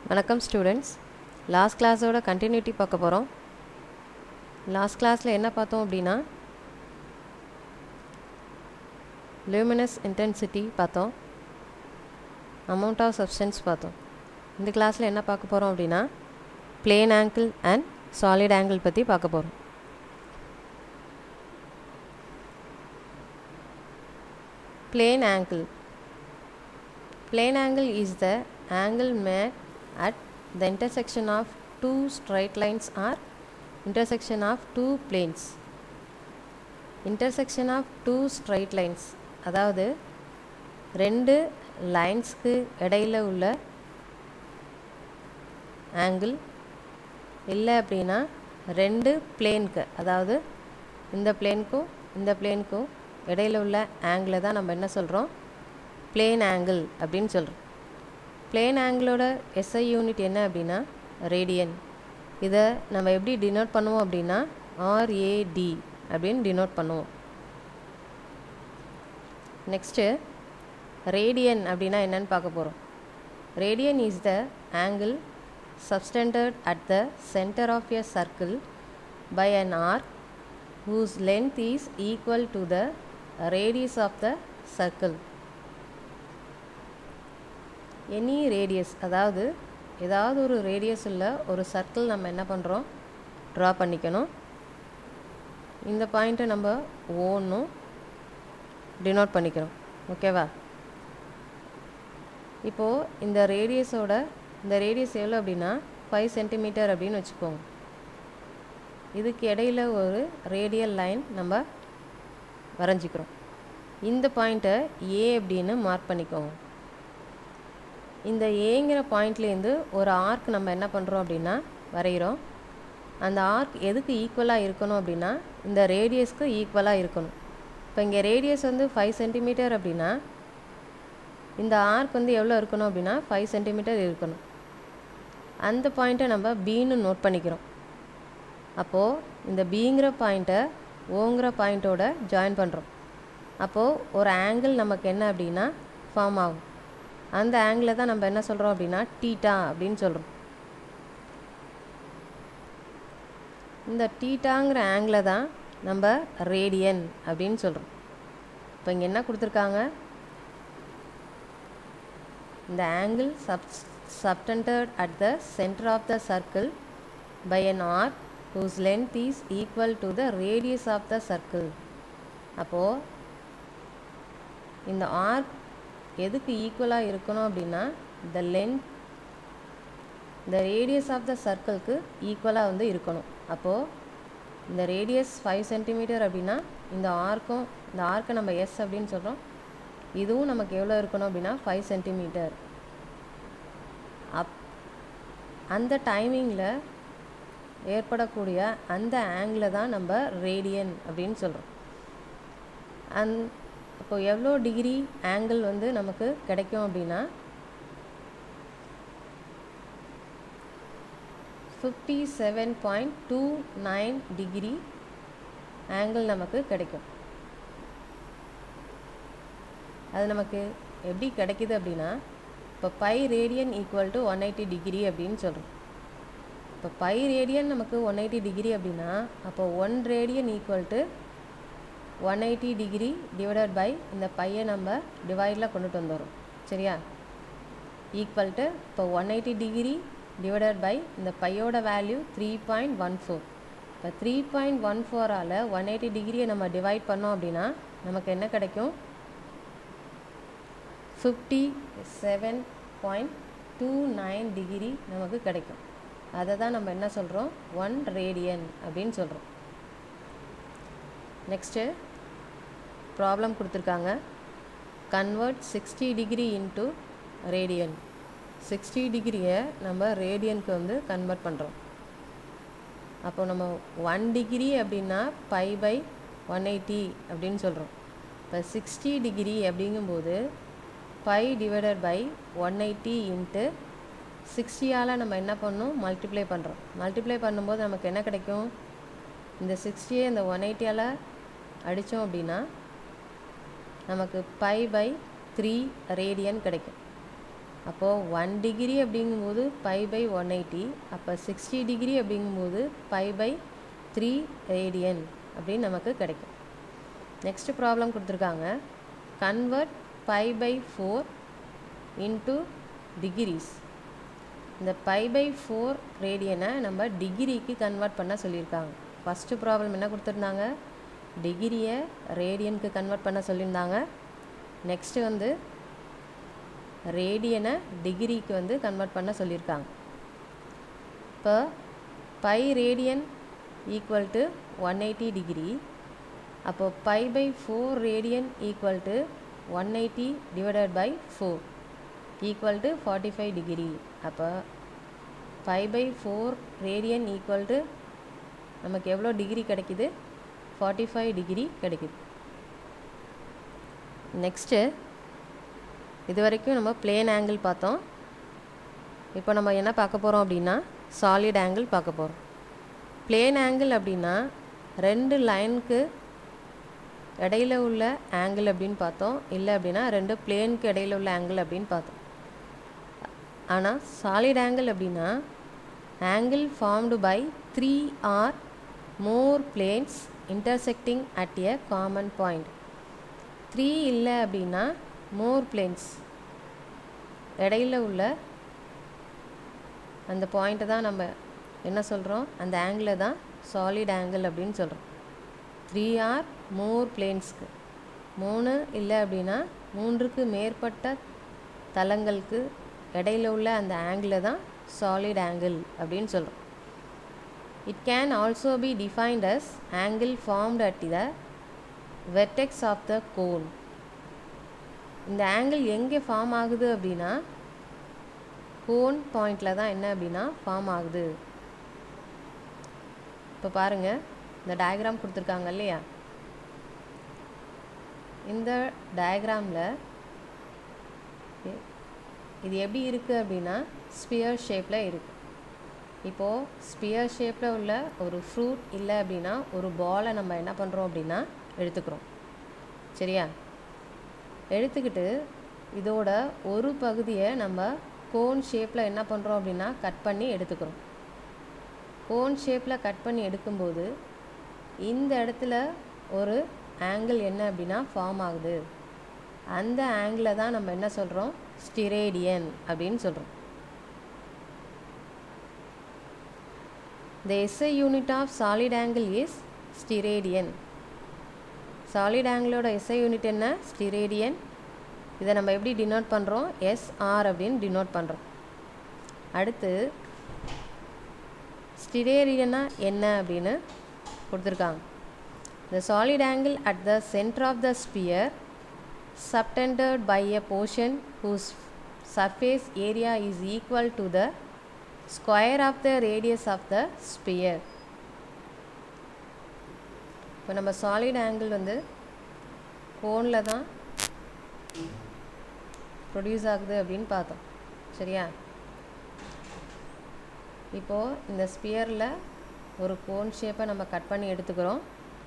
வணக்கம் students last கிளாஸோட continuity பார்க்க போகிறோம் லாஸ்ட் கிளாஸில் என்ன பார்த்தோம் அப்படின்னா லூமினஸ் இன்டென்சிட்டி பார்த்தோம் அமௌண்ட் ஆஃப் சப்ஸ்டன்ஸ் பார்த்தோம் இந்த கிளாஸில் என்ன பார்க்க போகிறோம் அப்படின்னா plane angle and solid angle பற்றி பார்க்க போகிறோம் plane angle plane angle is the angle made at the intersection of two straight lines or intersection of two planes intersection of two straight lines அதாவது ரெண்டு லைன்ஸ்க்கு இடையில் உள்ள ஆங்கிள் இல்லை அப்படின்னா ரெண்டு பிளேனுக்கு அதாவது இந்த பிளேனுக்கும் இந்த பிளேனுக்கும் இடையில உள்ள ஆங்கிளை தான் நம்ம என்ன சொல்கிறோம் பிளேன் ஆங்கிள் அப்படின்னு சொல்கிறோம் பிளேன் ஆங்கிளோட எஸ்ஐ யூனிட் என்ன அப்படின்னா ரேடியன் இதை நம்ம எப்படி டினோட் பண்ணுவோம் அப்படின்னா ஆர்ஏடி அப்படின்னு டினோட் பண்ணுவோம் நெக்ஸ்ட்டு ரேடியன் அப்படின்னா என்னன்னு பார்க்க போகிறோம் radian is the angle subtended at the center of a circle by an arc whose length is equal to the radius of the circle any radius அதாவது ஏதாவது ஒரு ரேடியஸ் உள்ள ஒரு சர்க்கிள் நம்ம என்ன பண்ணுறோம் ட்ரா பண்ணிக்கணும் இந்த பாயிண்ட்டை நம்ம ஓன்னும் டினோட் பண்ணிக்கிறோம் ஓகேவா இப்போது இந்த ரேடியஸோட இந்த ரேடியஸ் எவ்வளோ அப்படின்னா ஃபைவ் சென்டிமீட்டர் அப்படின்னு வச்சுக்கோங்க இதுக்கு இடையில் ஒரு ரேடியல் லைன் நம்ம வரைஞ்சிக்கிறோம் இந்த பாயிண்ட்டை ஏ அப்படின்னு மார்க் பண்ணிக்கோங்க இந்த ஏங்கிற பாயிண்ட்லேருந்து ஒரு ஆர்க் நம்ம என்ன பண்ணுறோம் அப்படின்னா வரைகிறோம் அந்த ஆர்க் எதுக்கு ஈக்குவலாக இருக்கணும் அப்படின்னா இந்த ரேடியஸ்க்கு ஈக்குவலாக இருக்கணும் இப்போ இங்கே ரேடியஸ் வந்து ஃபைவ் சென்டிமீட்டர் அப்படின்னா இந்த ஆர்க் வந்து எவ்வளோ இருக்கணும் அப்படின்னா ஃபைவ் சென்டிமீட்டர் இருக்கணும் அந்த பாயிண்ட்டை நம்ம பின்னு நோட் பண்ணிக்கிறோம் அப்போது இந்த பிங்கிற பாயிண்ட்டை ஓங்கிற பாயிண்ட்டோட ஜாயின் பண்ணுறோம் அப்போது ஒரு ஆங்கிள் நமக்கு என்ன அப்படின்னா ஃபார்ம் ஆகும் அந்த ஆங்கிளை தான் நம்ம என்ன சொல்கிறோம் அப்படின்னா டீட்டா அப்படின்னு சொல்கிறோம் இந்த டீட்டாங்கிற ஆங்கிளை தான் நம்ம ரேடியன் அப்படின்னு சொல்கிறோம் இப்போ இங்கே என்ன கொடுத்துருக்காங்க இந்த angle sub subtended at the center of the circle by an arc whose length is equal to the radius of the circle அப்போது இந்த ஆர்க் எதுக்கு ஈக்குவலாக இருக்கணும் அப்படின்னா the length the radius of the சர்க்கிள்க்கு ஈக்குவலாக வந்து இருக்கணும் அப்போது இந்த ரேடியஸ் ஃபைவ் சென்டிமீட்டர் அப்படின்னா இந்த ஆர்க்கும் இந்த ஆர்க்கை நம்ம எஸ் அப்படின்னு சொல்கிறோம் இதுவும் நமக்கு எவ்வளோ இருக்கணும் அப்படின்னா ஃபைவ் சென்டிமீட்டர் அப் அந்த டைமிங்கில் ஏற்படக்கூடிய அந்த ஆங்கிளை தான் நம்ம ரேடியன் அப்படின்னு சொல்கிறோம் அந் இப்போ எவ்வளோ டிகிரி ஆங்கிள் வந்து நமக்கு கிடைக்கும் அப்படின்னா fifty seven point two nine degree angle நமக்கு கிடைக்கும் அது நமக்கு எப்படி கிடைக்குது அப்படின்னா இப்போ pi radian equal to one eighty degree அப்படின்னு சொல்கிறோம் இப்போ பை ரேடியன் நமக்கு ஒன் எயிட்டி டிகிரி அப்படின்னா அப்போ one radian equal to one eighty degree divided by இந்த பையை நம்ம டிவைடில் கொண்டுட்டு வந்துடுறோம் சரியா ஈக்குவல் டு இப்போ one eighty degree divided by இந்த பையோட value three point one four இப்போ த்ரீ பாயிண்ட் ஒன் ஃபோரால் ஒன் எயிட்டி டிகிரியை நம்ம டிவைட் பண்ணோம் அப்படின்னா நமக்கு என்ன கிடைக்கும் fifty seven point two nine degree நமக்கு கிடைக்கும் அதை தான் நம்ம என்ன சொல்கிறோம் ஒன் ரேடியன் அப்படின்னு சொல்கிறோம் நெக்ஸ்ட்டு ப்ராப்ளம் கொடுத்துருக்காங்க convert sixty degree into radian sixty டிகிரியை நம்ம ரேடியனுக்கு வந்து கன்வெர்ட் பண்ணுறோம் அப்போ நம்ம ஒன் டிகிரி அப்படின்னா பை பை ஒன் எயிட்டி அப்படின்னு சொல்கிறோம் இப்போ சிக்ஸ்டி டிகிரி அப்படிங்கும்போது pi divided by one eighty into சிக்ஸ்டியால் நம்ம என்ன பண்ணணும் மல்டிப்ளை பண்ணுறோம் மல்டிப்ளை பண்ணும்போது நமக்கு என்ன கிடைக்கும் இந்த சிக்ஸ்டியை இந்த ஒன் எயிட்டியால் அடித்தோம் அப்படின்னா நமக்கு பை பை த்ரீ ரேடியன் கிடைக்கும் அப்போது ஒன் டிகிரி அப்படிங்கும்போது பை பை ஒன் எயிட்டி அப்போ சிக்ஸ்டி டிகிரி அப்படிங்கும்போது பை பை த்ரீ ரேடியன் அப்படின்னு நமக்கு கிடைக்கும் நெக்ஸ்ட் ப்ராப்ளம் கொடுத்துருக்காங்க convert pi by four into degrees இந்த பை பை ஃபோர் ரேடியனை நம்ம டிகிரிக்கு கன்வெர்ட் பண்ண சொல்லியிருக்காங்க ஃபஸ்ட்டு ப்ராப்ளம் என்ன கொடுத்துருந்தாங்க டிகிரியை ரேடியனுக்கு கன்வெர்ட் பண்ண சொல்லியிருந்தாங்க நெக்ஸ்ட்டு வந்து ரேடியனை டிகிரிக்கு வந்து கன்வெர்ட் பண்ண சொல்லியிருக்காங்க இப்போ pi radian equal to one eighty degree அப்போ pi by four radian equal to one eighty divided by four equal to forty five degree அப்போ pi by four radian equal to நமக்கு எவ்வளோ டிகிரி கிடைக்குது forty five degree கிடைக்குது next இது வரைக்கும் நம்ம plane angle பார்த்தோம் இப்போ நம்ம என்ன பார்க்க போகிறோம் அப்படின்னா சாலிட் ஆங்கிள் பார்க்க போகிறோம் பிளேன் ஆங்கிள் அப்படின்னா ரெண்டு லைனுக்கு இடையில உள்ள ஆங்கிள் அப்படின்னு பார்த்தோம் இல்லை அப்படின்னா ரெண்டு பிளேனுக்கு இடையில உள்ள ஆங்கிள் அப்படின்னு பார்த்தோம் ஆனால் சாலிட் ஆங்கிள் அப்படின்னா angle formed by three or more planes intersecting at a common point three இல்லை அப்படின்னா மோர் பிளேன்ஸ் இடையில உள்ள அந்த பாயிண்ட்டை தான் நம்ம என்ன சொல்கிறோம் அந்த ஆங்கிளை தான் சாலிட் ஆங்கிள் அப்படின்னு சொல்கிறோம் த்ரீ ஆர் மோர் பிளேன்ஸ்க்கு மூணு இல்லை அப்படின்னா மூன்றுக்கு மேற்பட்ட தளங்களுக்கு இடையில உள்ள அந்த ஆங்கிளை தான் சாலிட் ஆங்கிள் அப்படின்னு சொல்கிறோம் it can also be defined as angle formed at the vertex of the cone இந்த ஆங்கிள் எங்கே ஃபார்ம் ஆகுது அப்படின்னா கோன் பாயிண்டில் தான் என்ன அப்படின்னா ஃபார்ம் ஆகுது இப்போ பாருங்கள் இந்த டயக்ராம் கொடுத்துருக்காங்க இல்லையா இந்த டயக்ராமில் இது எப்படி இருக்குது அப்படின்னா ஸ்பியர் ஷேப்பில் இருக்குது இப்போது ஸ்பியர் ஷேப்பில் உள்ள ஒரு ஃப்ரூட் இல்லை அப்படின்னா ஒரு பாலை நம்ம என்ன பண்ணுறோம் அப்படின்னா எடுத்துக்கிறோம் சரியா எடுத்துக்கிட்டு இதோட ஒரு பகுதியை நம்ம கோன் ஷேப்பில் என்ன பண்ணுறோம் அப்படின்னா கட் பண்ணி எடுத்துக்கிறோம் கோன் ஷேப்பில் கட் பண்ணி எடுக்கும்போது இந்த இடத்துல ஒரு ஆங்கிள் என்ன அப்படின்னா ஃபார்ம் ஆகுது அந்த ஆங்கிளை தான் நம்ம என்ன சொல்கிறோம் ஸ்டிரேடியன் அப்படின்னு சொல்கிறோம் The SI unit of solid angle is steradian solid ஆங்கிளோட எஸ்ஐ யூனிட் என்ன ஸ்டிரேடியன் இதை நம்ம எப்படி டினோட் பண்ணுறோம் எஸ்ஆர் அப்படின்னு டினோட் பண்ணுறோம் அடுத்து ஸ்டிரேடியனா என்ன அப்படின்னு கொடுத்துருக்காங்க The solid angle at the center of the sphere subtended by a portion whose surface area is equal to the square of the radius of the sphere இப்போ நம்ம சாலிட் ஆங்கிள் வந்து கோனில் தான் ப்ரொடியூஸ் ஆகுது அப்படின்னு பார்த்தோம் சரியா இப்போது இந்த ஸ்பியரில் ஒரு கோன் ஷேப்பை நம்ம கட் பண்ணி எடுத்துக்கிறோம்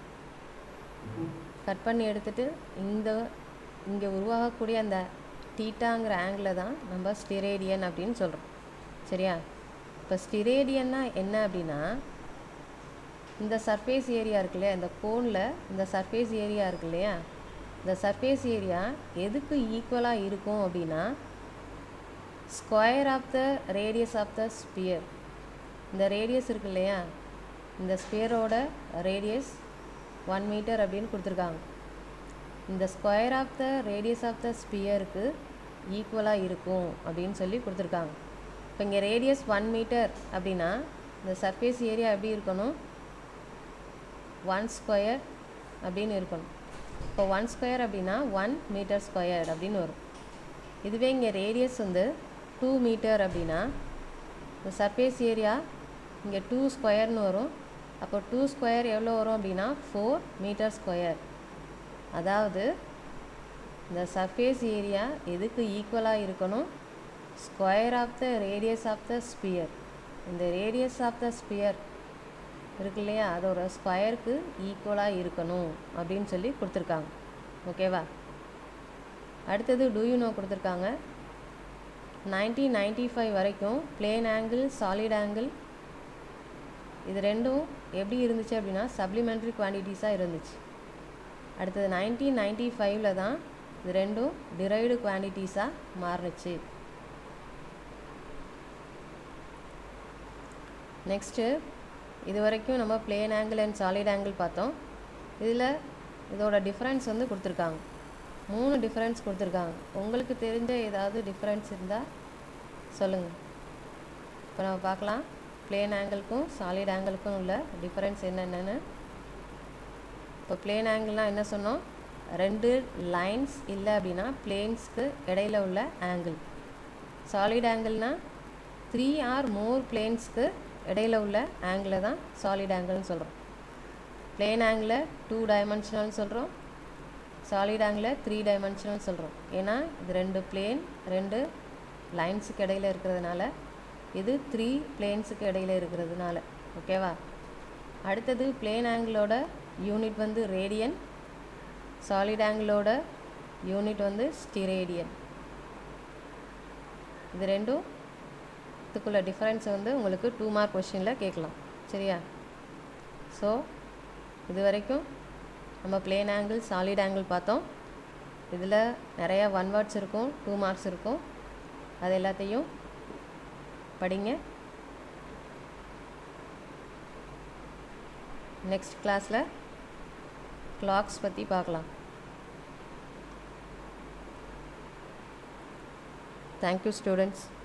கட் பண்ணி எடுத்துட்டு இந்த இங்கே உருவாகக்கூடிய அந்த டீட்டாங்கிற ஆங்கிளை தான் நம்ம ஸ்டிரேடியன் அப்படின்னு சொல்கிறோம் சரியா இப்போ ஸ்டிரேடியன்னா என்ன அப்படின்னா இந்த சர்ஃபேஸ் ஏரியா இருக்கு இல்லையா இந்த கோனில் இந்த சர்ஃபேஸ் ஏரியா இருக்கு இல்லையா இந்த சர்ஃபேஸ் ஏரியா எதுக்கு ஈக்குவலாக இருக்கும் அப்படின்னா square of the radius of the sphere இந்த ரேடியஸ் இருக்கு இல்லையா இந்த ஸ்பியரோட ரேடியஸ் ஒன் மீட்டர் அப்படின்னு கொடுத்துருக்காங்க இந்த square of the radius of the ஸ்பியருக்கு ஈக்குவலாக இருக்கும் அப்படின்னு சொல்லி கொடுத்துருக்காங்க இப்போ இங்கே ரேடியஸ் ஒன் மீட்டர் அப்படின்னா இந்த சர்ஃபேஸ் ஏரியா எப்படி இருக்கணும் ஒன் ஸ்கொயர் அப்படின்னு இருக்கணும் இப்போ ஒன் ஸ்கொயர் அப்படின்னா ஒன் மீட்டர் ஸ்கொயர் அப்படின்னு வரும் இதுவே இங்கே ரேடியஸ் வந்து டூ மீட்டர் அப்படின்னா இந்த சர்ஃபேஸ் ஏரியா இங்கே டூ ஸ்கொயர்னு வரும் அப்போ டூ ஸ்கொயர் எவ்வளோ வரும் அப்படின்னா ஃபோர் மீட்டர் ஸ்கொயர் அதாவது இந்த சர்ஃபேஸ் ஏரியா எதுக்கு ஈக்குவலாக இருக்கணும் square of the radius of the sphere இந்த ரேடியஸ் ஆஃப் த ஸ்பியர் இருக்கு இல்லையா அதோட ஸ்கொயருக்கு ஈக்குவலாக இருக்கணும் அப்படின்னு சொல்லி கொடுத்துருக்காங்க ஓகேவா அடுத்தது டூ யூ நோ கொடுத்துருக்காங்க நைன்டீன் நைன்டி ஃபைவ் வரைக்கும் பிளேன் ஆங்கிள் சாலிட் ஆங்கிள் இது ரெண்டும் எப்படி இருந்துச்சு அப்படின்னா சப்ளிமெண்ட்ரி குவான்டிட்டிஸாக இருந்துச்சு அடுத்தது நைன்டீன் நைன்டி ஃபைவ்ல தான் இது ரெண்டும் டிரைவ்டு குவான்டிட்டிஸாக மாறுனுச்சு நெக்ஸ்ட்டு இது வரைக்கும் நம்ம plane angle and solid angle பார்த்தோம் இதில் இதோட டிஃப்ரென்ஸ் வந்து கொடுத்துருக்காங்க மூணு டிஃப்ரென்ஸ் கொடுத்துருக்காங்க உங்களுக்கு தெரிஞ்ச ஏதாவது டிஃப்ரென்ஸ் இருந்தால் சொல்லுங்கள் இப்போ நம்ம பார்க்கலாம் பிளேன் ஆங்கிளுக்கும் சாலிட் ஆங்கிளுக்கும் உள்ள டிஃப்ரென்ஸ் என்னென்னு இப்போ பிளேன் ஆங்கிள்னால் என்ன சொன்னோம் ரெண்டு லைன்ஸ் இல்லை அப்படின்னா பிளேன்ஸ்க்கு இடையில உள்ள ஆங்கிள் சாலிட் ஆங்கிள்னால் த்ரீ ஆர் மோர் பிளேன்ஸ்க்கு இடையில உள்ள ஆங்கிளை தான் சாலிட் ஆங்கிள்னு சொல்கிறோம் பிளேன் ஆங்கிளை டூ டைமென்ஷனல்னு சொல்கிறோம் சாலிட் ஆங்கிளை த்ரீ டைமென்ஷனல் சொல்கிறோம் ஏன்னா இது ரெண்டு பிளேன் ரெண்டு லைன்ஸுக்கு இடையில இருக்கிறதுனால இது த்ரீ பிளேன்ஸுக்கு இடையில இருக்கிறதுனால ஓகேவா அடுத்தது பிளேன் ஆங்கிளோட யூனிட் வந்து ரேடியன் சாலிட் ஆங்கிளோட யூனிட் வந்து ஸ்டிரேடியன் இது ரெண்டும் இதுக்குள்ள டிஃப்ரென்ஸ் வந்து உங்களுக்கு டூ மார்க் கொஷினில் கேட்கலாம் சரியா ஸோ இது வரைக்கும் நம்ம பிளேன் ஆங்கிள் சாலிட் ஆங்கிள் பார்த்தோம் இதில் நிறையா ஒன் வேர்ட்ஸ் இருக்கும் டூ மார்க்ஸ் இருக்கும் அது எல்லாத்தையும் படிங்க நெக்ஸ்ட் கிளாஸில் கிளாக்ஸ் பற்றி பார்க்கலாம் தேங்க்யூ ஸ்டூடெண்ட்ஸ்